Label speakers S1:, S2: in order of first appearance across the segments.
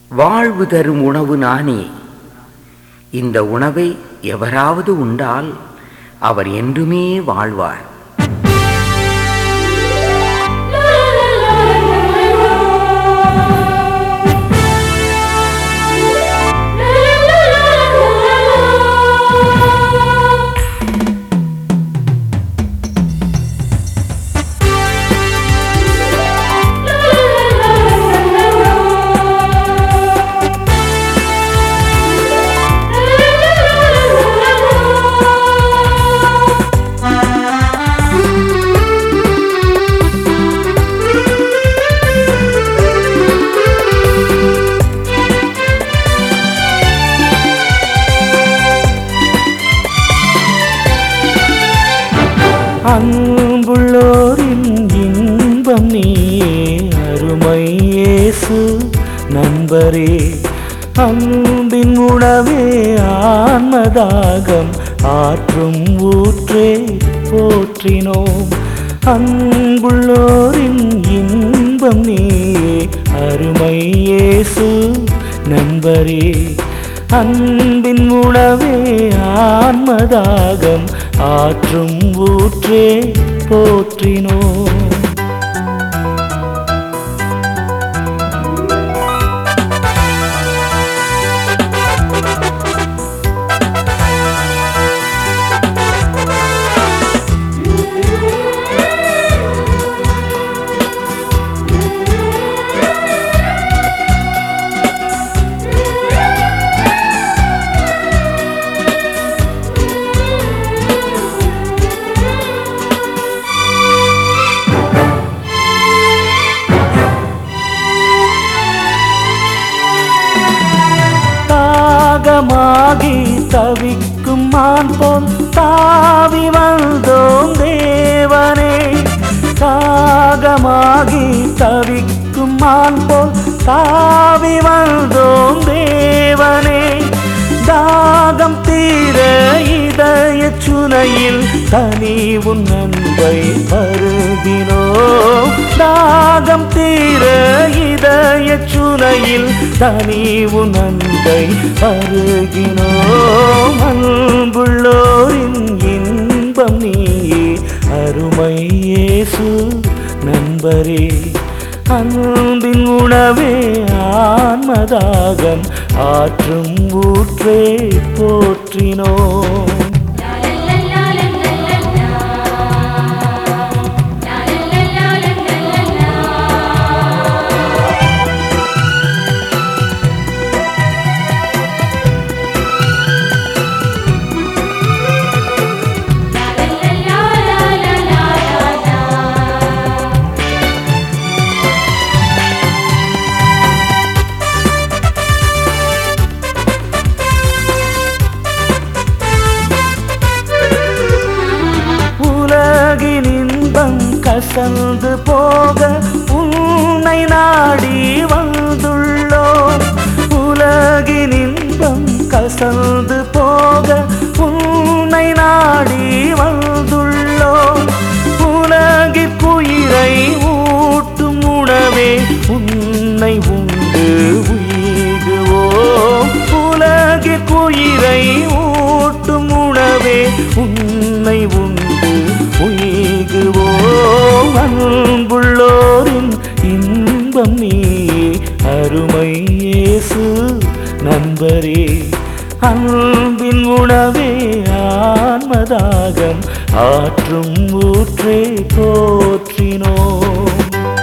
S1: வாழ்வு தரும் உணவு நானே இந்த உணவை எவராவது உண்டால் அவர் என்றுமே வாழ்வார்
S2: அன்புள்ளோரின் இன்பம் நீயே அருமை இயேசு நண்பரே அன்பின் உணவே ஆன்மதாகம் ஆற்றும் ஊற்றே போற்றினோம் அன்புள்ளோரின் இன்பம் நீயே அருமை இயேசு நண்பரே அன்பின் உணவே ஆன்மதாகம் ஆற்றும் ஊற்றே போற்றினோம் தாகமாகி தவிக்கும் மான் போல் தாவி வந்தோம் தேவனே தாகமாகி தவிக்கும் மான் போல் தாவி வந்தோம் தேவனே தாகம் தீர இதய சுனையில் தனி உன் அன்பை பருகினோம் தாகம் தீர இதய சுனையில் தனி உன் அன்பை பருகினோம் அன்புள்ளோரின் இன்பம் நீயே அருமை இயேசு நண்பரே அன்பின் உணவே ஆன்மதாகம் ஆற்றும் ஊற்றே போற்றினோம் உலகின் இன்பம் கசந்து போக உன்னை நாடி வந்துள்ளோம் உலகின் இன்பம் கசந்து போக உன்னை நாடி வந்துள்ளோம் உலகிற்குயிரை ஊட்டும் உணவே உன்னை உண்டு உயிகுவோம் உலகிற்குயிரை ஊட்டும் உணவே உன்னை உண்டு உயிகுவோம் அன்புள்ளோரின் இன்பம் நீயே அருமை இயேசு நண்பரே அன்பின் உணவே ஆன்மதாகம் ஆற்றும் ஊற்றே போற்றினோம்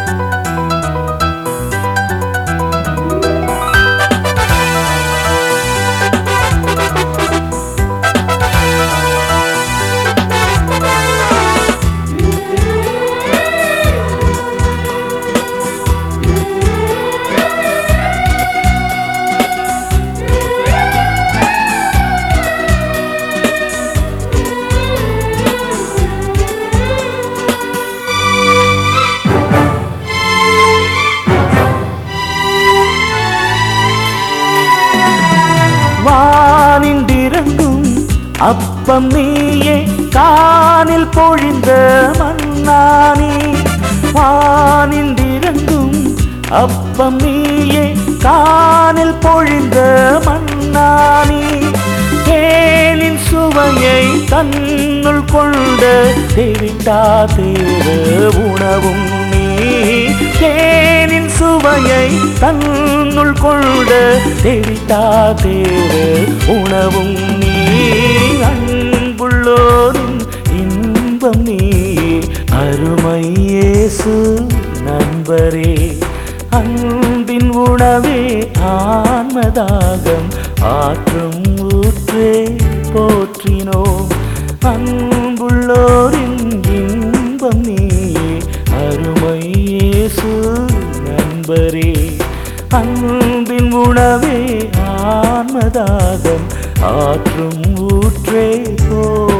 S2: வானின்றிறங்கும் அப்பம் நீயே கானில் பொழிந்த மன்னானி வானின்றிறங்கும் அப்பம் நீயே கானில் கொண்ட தேவிட்டா தேவ உணவும் நீ தேனின் சுவையை தன்னுள் கொண்ட தேவிட்டா தேவ உணவும் நீ அன்புள்ளோரின் இன்பம் நீ அருமை இயேசு நண்பரே அன்பின் உணவே ஆன்மதாகம் ஆற்றும் ஊற்றே போற்றினோம் அன்புள்ளோரின் இன்பம் நீயே அருமை இயேசு நண்பரே அன்பின் உணவே ஆன்மதாகம் ஆற்றும் ஊற்றே போ